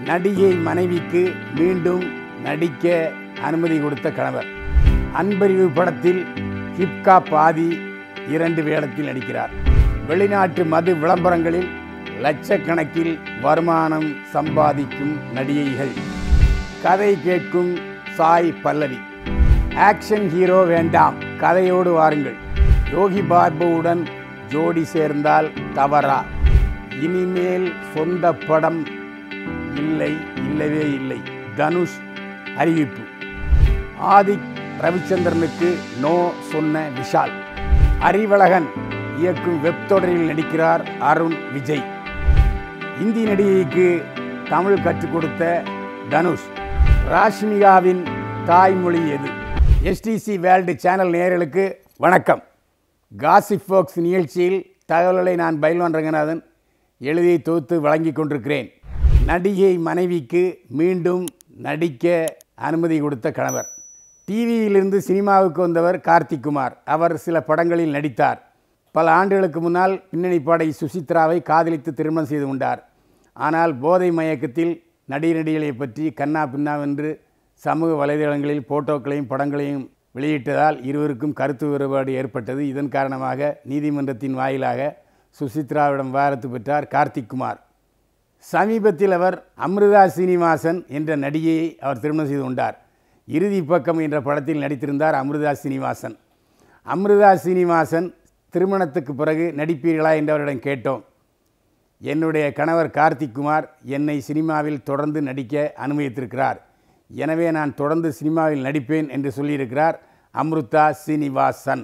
நடிகை மனைவிக்கு மீண்டும் நடிக்க அனுமதி கொடுத்த கணவர் அன்பறிவு படத்தில் ஹிப்கா பாதி இரண்டு வேடத்தில் நடிக்கிறார் வெளிநாட்டு மது விளம்பரங்களில் லட்சக்கணக்கில் வருமானம் சம்பாதிக்கும் நடிகைகள் கதை கேட்கும் சாய் பல்லவி ஆக்ஷன் ஹீரோ வேண்டாம் கதையோடு வாருங்கள் யோகி பார்புவுடன் ஜோடி சேர்ந்தால் தவறா இனிமேல் சொந்த படம் இல்லை இல்லவே இல்லை தனுஷ் அறிவிப்பு ஆதிக் ரவிச்சந்திரனுக்கு நோ சொன்ன விஷால் அறிவழகன் இயக்கும் வெப் தொடரில் நடிக்கிறார் அருண் விஜய் இந்தி நடிகைக்கு தமிழ் கற்றுக் கொடுத்த தனுஷ் ராஷ்மிகாவின் தாய்மொழி எது எஸ்டிசி வேர்ல்டு சேனல் நேயர்களுக்கு வணக்கம் காசிப் ஃபோக்ஸ் நிகழ்ச்சியில் தகவல்களை நான் பயில்வான் ரங்கநாதன் எழுதி தொகுத்து வழங்கிக் கொண்டிருக்கிறேன் நடிகை மனைவிக்கு மீண்டும் நடிக்க அனுமதி கொடுத்த கணவர் டிவியிலிருந்து சினிமாவுக்கு வந்தவர் கார்த்திக் குமார் அவர் சில படங்களில் நடித்தார் பல ஆண்டுகளுக்கு முன்னால் பின்னணி பாடகி சுசித்ராவை காதலித்து திருமணம் செய்து கொண்டார் ஆனால் போதை மயக்கத்தில் நடி நடிகளை பற்றி கண்ணா பின்னாவென்று சமூக வலைதளங்களில் போட்டோக்களையும் படங்களையும் வெளியிட்டதால் இருவருக்கும் கருத்து வேறுபாடு ஏற்பட்டது இதன் காரணமாக நீதிமன்றத்தின் வாயிலாக சுசித்ராவிடம் வாரத்து பெற்றார் கார்த்திக் குமார் சமீபத்தில் அவர் அமிர்தா சீனிவாசன் என்ற நடிகையை அவர் திருமணம் செய்து கொண்டார் இறுதி பக்கம் என்ற படத்தில் நடித்திருந்தார் அமிர்தா சீனிவாசன் அமிர்தா சீனிவாசன் திருமணத்துக்கு பிறகு நடிப்பீர்களா என்று அவரிடம் கேட்டோம் என்னுடைய கணவர் கார்த்திக் குமார் என்னை சினிமாவில் தொடர்ந்து நடிக்க அனுமதித்திருக்கிறார் எனவே நான் தொடர்ந்து சினிமாவில் நடிப்பேன் என்று சொல்லியிருக்கிறார் அம்ருதா சீனிவாசன்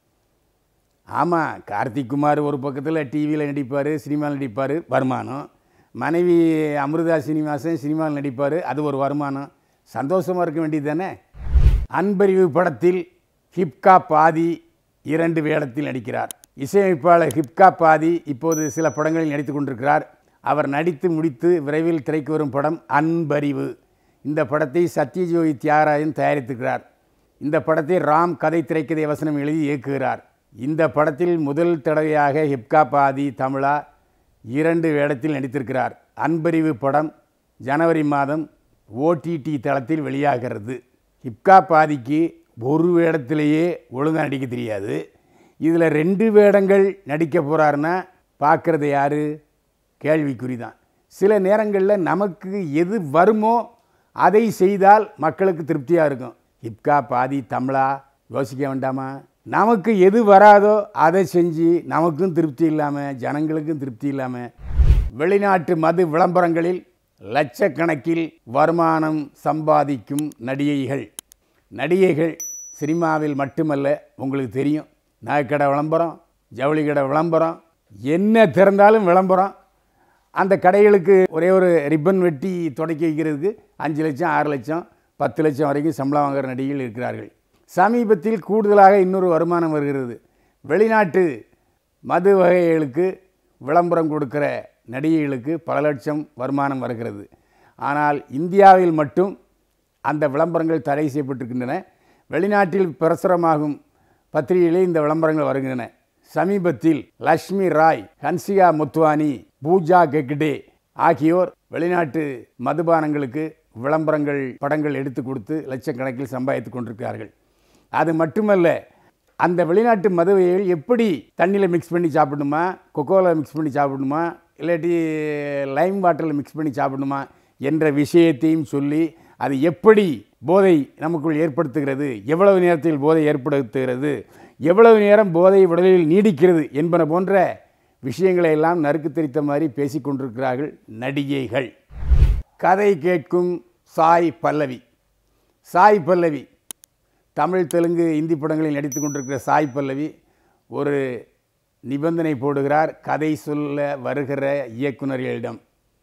ஆமாம் கார்த்திக் குமார் ஒரு பக்கத்தில் டிவியில் நடிப்பார் சினிமாவில் நடிப்பார் வருமானம் மனைவி அமிர்தா சீனிவாசன் சினிமாவில் நடிப்பார் அது ஒரு வருமானம் சந்தோஷமாக இருக்க வேண்டியது தானே அன்பறிவு படத்தில் ஹிப்கா பாதி இரண்டு வேடத்தில் நடிக்கிறார் இசையமைப்பாளர் ஹிப்கா பாதி இப்போது சில படங்களில் நடித்து கொண்டிருக்கிறார் அவர் நடித்து முடித்து விரைவில் திரைக்கு வரும் படம் அன்பறிவு இந்த படத்தை சத்யஜோதி தியாகராஜன் தயாரித்திருக்கிறார் இந்த படத்தை ராம் கதை திரைக்கதை வசனம் எழுதி இயக்குகிறார் இந்த படத்தில் முதல் தடவையாக ஹிப்கா பாதி தமிழா இரண்டு வேடத்தில் நடித்திருக்கிறார் அன்பறிவு படம் ஜனவரி மாதம் ஓடிடி தளத்தில் வெளியாகிறது ஹிப்கா பாதிக்கு ஒரு வேடத்திலேயே ஒழுங்காக நடிக்க தெரியாது இதில் ரெண்டு வேடங்கள் நடிக்க போகிறாருன்னா பார்க்குறது யார் கேள்விக்குறி தான் சில நேரங்களில் நமக்கு எது வருமோ அதை செய்தால் மக்களுக்கு திருப்தியாக இருக்கும் ஹிப்கா பாதி தமிழா யோசிக்க வேண்டாமா நமக்கு எது வராதோ அதை செஞ்சு நமக்கும் திருப்தி இல்லாமல் ஜனங்களுக்கும் திருப்தி இல்லாமல் வெளிநாட்டு மது விளம்பரங்களில் லட்சக்கணக்கில் வருமானம் சம்பாதிக்கும் நடிகைகள் நடிகைகள் சினிமாவில் மட்டுமல்ல உங்களுக்கு தெரியும் நகைக்கடை விளம்பரம் ஜவுளி கடை விளம்பரம் என்ன திறந்தாலும் விளம்பரம் அந்த கடைகளுக்கு ஒரே ஒரு ரிப்பன் வெட்டி தொடக்கி வைக்கிறதுக்கு அஞ்சு லட்சம் ஆறு லட்சம் பத்து லட்சம் வரைக்கும் சம்பளம் வாங்குகிற நடிகைகள் இருக்கிறார்கள் சமீபத்தில் கூடுதலாக இன்னொரு வருமானம் வருகிறது வெளிநாட்டு மது வகைகளுக்கு விளம்பரம் கொடுக்கிற நடிகைகளுக்கு பல லட்சம் வருமானம் வருகிறது ஆனால் இந்தியாவில் மட்டும் அந்த விளம்பரங்கள் தடை செய்யப்பட்டிருக்கின்றன வெளிநாட்டில் பிரசுரமாகும் பத்திரிகைகளே இந்த விளம்பரங்கள் வருகின்றன சமீபத்தில் லக்ஷ்மி ராய் ஹன்சிகா முத்வானி பூஜா கெக்டே ஆகியோர் வெளிநாட்டு மதுபானங்களுக்கு விளம்பரங்கள் படங்கள் எடுத்து கொடுத்து லட்சக்கணக்கில் சம்பாதித்து கொண்டிருக்கிறார்கள் அது மட்டுமல்ல அந்த வெளிநாட்டு மதுவைகள் எப்படி தண்ணியில் மிக்ஸ் பண்ணி சாப்பிடணுமா கொக்கோவில் மிக்ஸ் பண்ணி சாப்பிடணுமா இல்லாட்டி லைம் வாட்டரில் மிக்ஸ் பண்ணி சாப்பிடணுமா என்ற விஷயத்தையும் சொல்லி அது எப்படி போதை நமக்குள் ஏற்படுத்துகிறது எவ்வளவு நேரத்தில் போதை ஏற்படுத்துகிறது எவ்வளவு நேரம் போதை உடலில் நீடிக்கிறது என்பன போன்ற விஷயங்களை எல்லாம் நறுக்கு தெரித்த மாதிரி பேசிக்கொண்டிருக்கிறார்கள் நடிகைகள் கதை கேட்கும் சாய் பல்லவி சாய் பல்லவி தமிழ் தெலுங்கு இந்தி படங்களில் நடித்து கொண்டிருக்கிற சாய் பல்லவி ஒரு நிபந்தனை போடுகிறார் கதை சொல்ல வருகிற இயக்குநர்களிடம்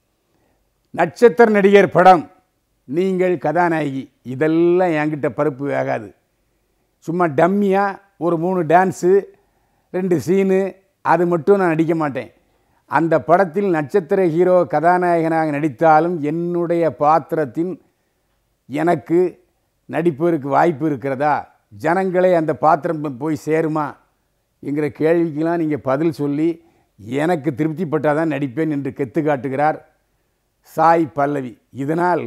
நட்சத்திர நடிகர் படம் நீங்கள் கதாநாயகி இதெல்லாம் என்கிட்ட பருப்பு வேகாது சும்மா டம்மியாக ஒரு மூணு டான்ஸு ரெண்டு சீனு அது மட்டும் நான் நடிக்க மாட்டேன் அந்த படத்தில் நட்சத்திர ஹீரோ கதாநாயகனாக நடித்தாலும் என்னுடைய பாத்திரத்தின் எனக்கு நடிப்பதற்கு வாய்ப்பு இருக்கிறதா ஜனங்களே அந்த பாத்திரம் போய் சேருமா என்கிற கேள்விக்கெல்லாம் நீங்கள் பதில் சொல்லி எனக்கு திருப்திப்பட்டால் தான் நடிப்பேன் என்று கெத்து காட்டுகிறார் சாய் பல்லவி இதனால்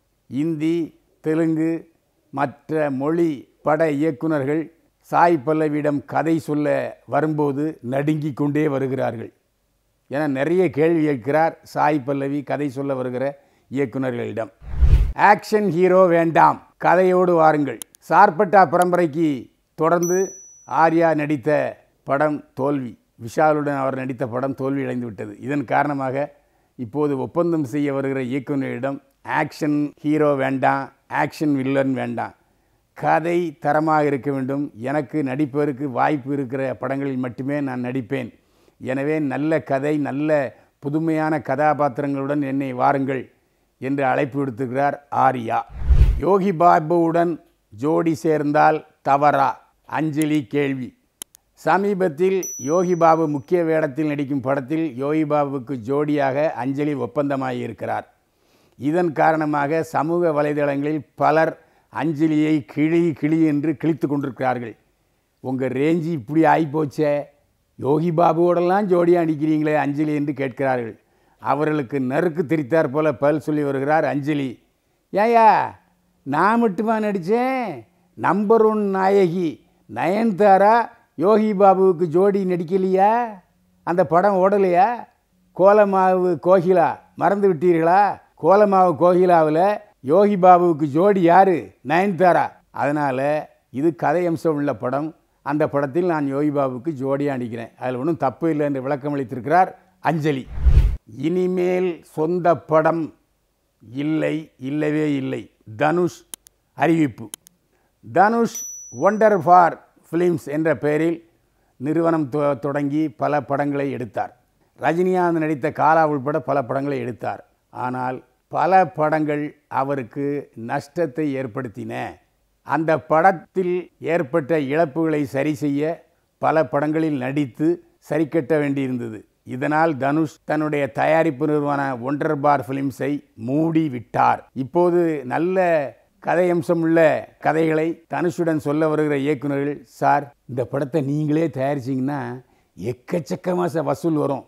இந்தி தெலுங்கு மற்ற மொழி பட இயக்குனர்கள் சாய் பல்லவியிடம் கதை சொல்ல வரும்போது நடுங்கிக் கொண்டே வருகிறார்கள் என நிறைய கேள்வி கேட்கிறார் சாய் பல்லவி கதை சொல்ல வருகிற இயக்குனர்களிடம் ஆக்ஷன் ஹீரோ வேண்டாம் கதையோடு வாருங்கள் சார்பட்டா பரம்பரைக்கு தொடர்ந்து ஆர்யா நடித்த படம் தோல்வி விஷாலுடன் அவர் நடித்த படம் தோல்வி அடைந்து விட்டது இதன் காரணமாக இப்போது ஒப்பந்தம் செய்ய வருகிற இயக்குநரிடம் ஆக்ஷன் ஹீரோ வேண்டாம் ஆக்ஷன் வில்லன் வேண்டாம் கதை தரமாக இருக்க வேண்டும் எனக்கு நடிப்பதற்கு வாய்ப்பு இருக்கிற படங்களில் மட்டுமே நான் நடிப்பேன் எனவே நல்ல கதை நல்ல புதுமையான கதாபாத்திரங்களுடன் என்னை வாருங்கள் என்று அழைப்பு விடுத்துகிறார் ஆர்யா யோகி பாபுவுடன் ஜோடி சேர்ந்தால் தவறா அஞ்சலி கேள்வி சமீபத்தில் யோகி பாபு முக்கிய வேடத்தில் நடிக்கும் படத்தில் யோகி பாபுவுக்கு ஜோடியாக அஞ்சலி ஒப்பந்தமாகியிருக்கிறார் இதன் காரணமாக சமூக வலைதளங்களில் பலர் அஞ்சலியை கிளி கிளி என்று கிழித்து கொண்டிருக்கிறார்கள் உங்கள் ரேஞ்சு இப்படி ஆகிப்போச்சே யோகி பாபுவோடெல்லாம் ஜோடியாக அடிக்கிறீங்களே அஞ்சலி என்று கேட்கிறார்கள் அவர்களுக்கு நறுக்கு தெரித்தார் போல பல் சொல்லி வருகிறார் அஞ்சலி ஏயா நான் மட்டுமா நடித்தேன் நம்பர் ஒன் நாயகி நயன்தாரா யோகி பாபுவுக்கு ஜோடி நடிக்கலையா அந்த படம் ஓடலையா கோலமாவு கோகிலா மறந்து விட்டீர்களா கோலமாவு கோகிலாவில் யோகி பாபுவுக்கு ஜோடி யாரு நயன்தாரா அதனால் இது கதை அம்சம் உள்ள படம் அந்த படத்தில் நான் யோகி பாபுவுக்கு ஜோடியாக நடிக்கிறேன் அதில் ஒன்றும் தப்பு இல்லை என்று விளக்கம் அளித்திருக்கிறார் அஞ்சலி இனிமேல் சொந்த படம் இல்லை இல்லவே இல்லை தனுஷ் அறிவிப்பு தனுஷ் ஒண்டர் ஃபார் ஃபிலிம்ஸ் என்ற பெயரில் நிறுவனம் தொ- தொடங்கி பல படங்களை எடுத்தார் ரஜினிகாந்த் நடித்த காலா உள்பட பல படங்களை எடுத்தார் ஆனால் பல படங்கள் அவருக்கு நஷ்டத்தை ஏற்படுத்தின அந்த படத்தில் ஏற்பட்ட இழப்புகளை சரி செய்ய பல படங்களில் நடித்து சரி கட்ட வேண்டியிருந்தது இதனால் தனுஷ் தன்னுடைய தயாரிப்பு நிறுவன ஒன்றர் பார் ஃபிலிம்ஸை மூடி விட்டார் இப்போது நல்ல கதையம்சம் உள்ள கதைகளை தனுஷுடன் சொல்ல வருகிற இயக்குனர்கள் சார் இந்த படத்தை நீங்களே தயாரிச்சிங்கன்னா எக்கச்சக்கமாக ச- வசூல் வரும்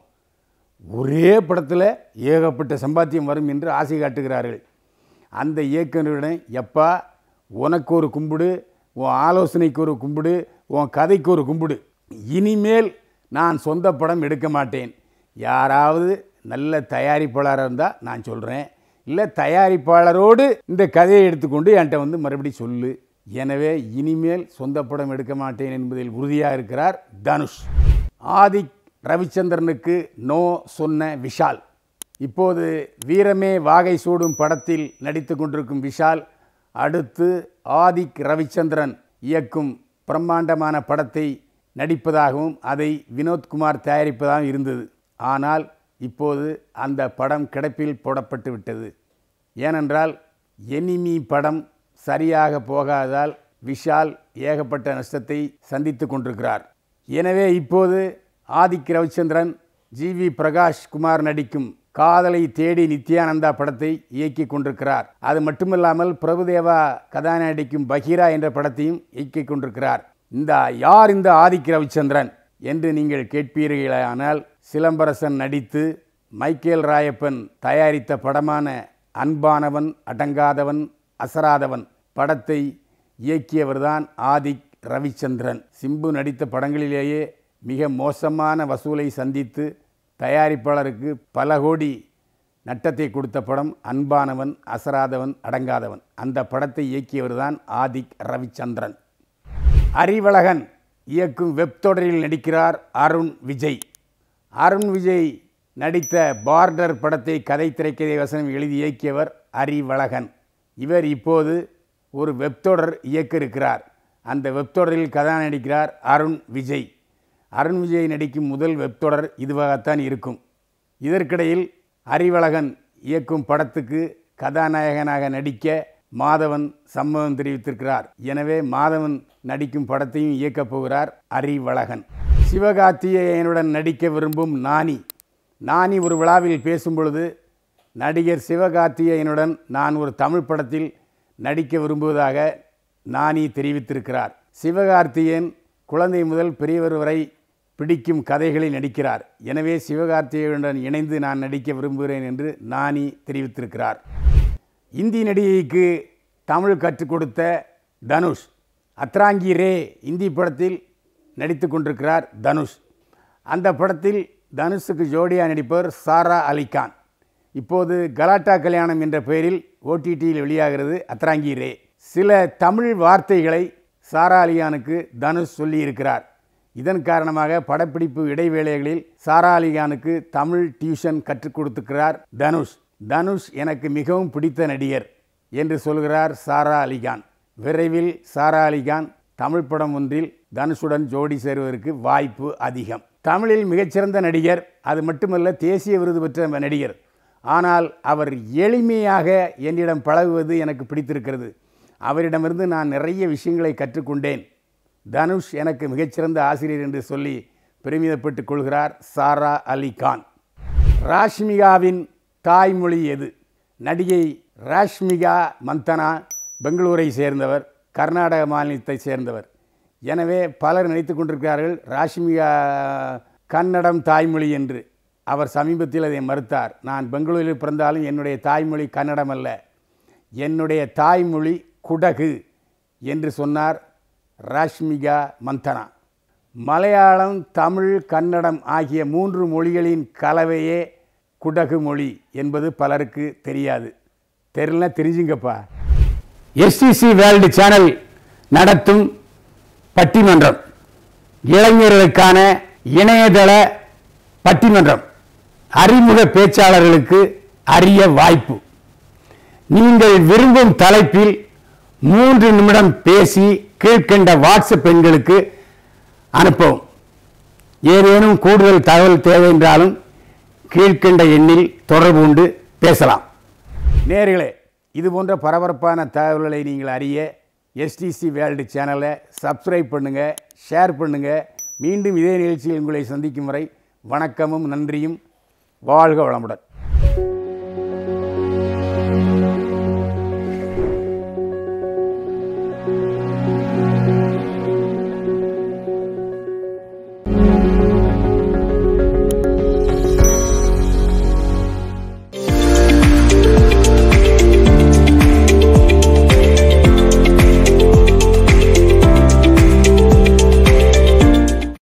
ஒரே படத்தில் ஏகப்பட்ட சம்பாத்தியம் வரும் என்று ஆசை காட்டுகிறார்கள் அந்த இயக்குனருடன் எப்பா உனக்கு ஒரு கும்பிடு உன் ஆலோசனைக்கு ஒரு கும்பிடு உன் கதைக்கு ஒரு கும்பிடு இனிமேல் நான் சொந்த படம் எடுக்க மாட்டேன் யாராவது நல்ல தயாரிப்பாளராக இருந்தால் நான் சொல்கிறேன் இல்லை தயாரிப்பாளரோடு இந்த கதையை எடுத்துக்கொண்டு என்கிட்ட வந்து மறுபடி சொல்லு எனவே இனிமேல் சொந்த படம் எடுக்க மாட்டேன் என்பதில் உறுதியாக இருக்கிறார் தனுஷ் ஆதிக் ரவிச்சந்திரனுக்கு நோ சொன்ன விஷால் இப்போது வீரமே வாகை சூடும் படத்தில் நடித்து கொண்டிருக்கும் விஷால் அடுத்து ஆதிக் ரவிச்சந்திரன் இயக்கும் பிரம்மாண்டமான படத்தை நடிப்பதாகவும் அதை வினோத்குமார் தயாரிப்பதாகவும் இருந்தது ஆனால் இப்போது அந்த படம் கிடப்பில் போடப்பட்டு விட்டது ஏனென்றால் எனிமி படம் சரியாக போகாததால் விஷால் ஏகப்பட்ட நஷ்டத்தை சந்தித்து கொண்டிருக்கிறார் எனவே இப்போது ஆதிக் ரவிச்சந்திரன் ஜி வி பிரகாஷ் குமார் நடிக்கும் காதலை தேடி நித்யானந்தா படத்தை இயக்கி கொண்டிருக்கிறார் அது மட்டுமல்லாமல் பிரபுதேவா கதாநாயகி நடிக்கும் பஹீரா என்ற படத்தையும் இயக்கி கொண்டிருக்கிறார் இந்த யார் இந்த ஆதிக் ரவிச்சந்திரன் என்று நீங்கள் கேட்பீர்களானால் சிலம்பரசன் நடித்து மைக்கேல் ராயப்பன் தயாரித்த படமான அன்பானவன் அடங்காதவன் அசராதவன் படத்தை இயக்கியவர்தான் ஆதிக் ரவிச்சந்திரன் சிம்பு நடித்த படங்களிலேயே மிக மோசமான வசூலை சந்தித்து தயாரிப்பாளருக்கு பல கோடி நட்டத்தை கொடுத்த படம் அன்பானவன் அசராதவன் அடங்காதவன் அந்த படத்தை இயக்கியவர்தான் ஆதிக் ரவிச்சந்திரன் அறிவழகன் இயக்கும் வெப் தொடரில் நடிக்கிறார் அருண் விஜய் அருண் விஜய் நடித்த பார்டர் படத்தை கதை திரைக்கதை வசனம் எழுதி இயக்கியவர் அறிவழகன் இவர் இப்போது ஒரு வெப் தொடர் இயக்க இருக்கிறார் அந்த வெப் தொடரில் கதாநாயகன் நடிக்கிறார் அருண் விஜய் அருண் விஜய் நடிக்கும் முதல் வெப் தொடர் இதுவாகத்தான் இருக்கும் இதற்கிடையில் அறிவழகன் இயக்கும் படத்துக்கு கதாநாயகனாக நடிக்க மாதவன் சம்மதம் தெரிவித்திருக்கிறார் எனவே மாதவன் நடிக்கும் படத்தையும் இயக்கப் போகிறார் அறிவழகன் சிவகார்த்திகேயனுடன் நடிக்க விரும்பும் நானி நானி ஒரு விழாவில் பேசும் பொழுது நடிகர் சிவகார்த்திகேயனுடன் நான் ஒரு தமிழ் படத்தில் நடிக்க விரும்புவதாக நானி தெரிவித்திருக்கிறார் சிவகார்த்திகேயன் குழந்தை முதல் பெரியவர் வரை பிடிக்கும் கதைகளில் நடிக்கிறார் எனவே சிவகார்த்திகேயனுடன் இணைந்து நான் நடிக்க விரும்புகிறேன் என்று நானி தெரிவித்திருக்கிறார் இந்தி நடிகைக்கு தமிழ் கற்றுக் கொடுத்த தனுஷ் அத்ராங்கி ரே இந்தி படத்தில் நடித்து கொண்டிருக்கிறார் தனுஷ் அந்த படத்தில் தனுஷுக்கு ஜோடியாக நடிப்பவர் சாரா அலிகான் இப்போது கலாட்டா கல்யாணம் என்ற பெயரில் ஓடிடியில் வெளியாகிறது அத்ராங்கி ரே சில தமிழ் வார்த்தைகளை சாரா அலிகானுக்கு தனுஷ் சொல்லியிருக்கிறார் இதன் காரணமாக படப்பிடிப்பு இடைவேளைகளில் சாரா அலிகானுக்கு தமிழ் டியூஷன் கற்றுக் கொடுத்துக்கிறார் தனுஷ் தனுஷ் எனக்கு மிகவும் பிடித்த நடிகர் என்று சொல்கிறார் சாரா அலிகான் விரைவில் சாரா அலிகான் தமிழ் படம் ஒன்றில் தனுஷுடன் ஜோடி சேருவதற்கு வாய்ப்பு அதிகம் தமிழில் மிகச்சிறந்த நடிகர் அது மட்டுமல்ல தேசிய விருது பெற்ற நடிகர் ஆனால் அவர் எளிமையாக என்னிடம் பழகுவது எனக்கு பிடித்திருக்கிறது அவரிடமிருந்து நான் நிறைய விஷயங்களை கற்றுக்கொண்டேன் தனுஷ் எனக்கு மிகச்சிறந்த ஆசிரியர் என்று சொல்லி பெருமிதப்பட்டுக் கொள்கிறார் சாரா அலி கான் ராஷ்மிகாவின் தாய்மொழி எது நடிகை ராஷ்மிகா மந்தனா பெங்களூரை சேர்ந்தவர் கர்நாடக மாநிலத்தை சேர்ந்தவர் எனவே பலர் நினைத்து கொண்டிருக்கிறார்கள் ராஷ்மிகா கன்னடம் தாய்மொழி என்று அவர் சமீபத்தில் அதை மறுத்தார் நான் பெங்களூரில் பிறந்தாலும் என்னுடைய தாய்மொழி கன்னடம் அல்ல என்னுடைய தாய்மொழி குடகு என்று சொன்னார் ராஷ்மிகா மந்தனா மலையாளம் தமிழ் கன்னடம் ஆகிய மூன்று மொழிகளின் கலவையே குடகு மொழி என்பது பலருக்கு தெரியாது தெரியலனா தெரிஞ்சுங்கப்பா எஸ்டிசி வேர்ல்டு சேனல் நடத்தும் பட்டிமன்றம் இளைஞர்களுக்கான இணையதள பட்டிமன்றம் அறிமுக பேச்சாளர்களுக்கு அரிய வாய்ப்பு நீங்கள் விரும்பும் தலைப்பில் மூன்று நிமிடம் பேசி கீழ்கண்ட வாட்ஸ்அப் எண்களுக்கு அனுப்பவும் ஏதேனும் கூடுதல் தகவல் தேவை என்றாலும் கீழ்கண்ட எண்ணில் தொடர்பு கொண்டு பேசலாம் நேர்களே இது போன்ற பரபரப்பான தகவல்களை நீங்கள் அறிய எஸ்டிசி வேர்ல்டு சேனலை சப்ஸ்கிரைப் பண்ணுங்கள் ஷேர் பண்ணுங்கள் மீண்டும் இதே நிகழ்ச்சியில் உங்களை சந்திக்கும் வரை வணக்கமும் நன்றியும் வாழ்க வளமுடன்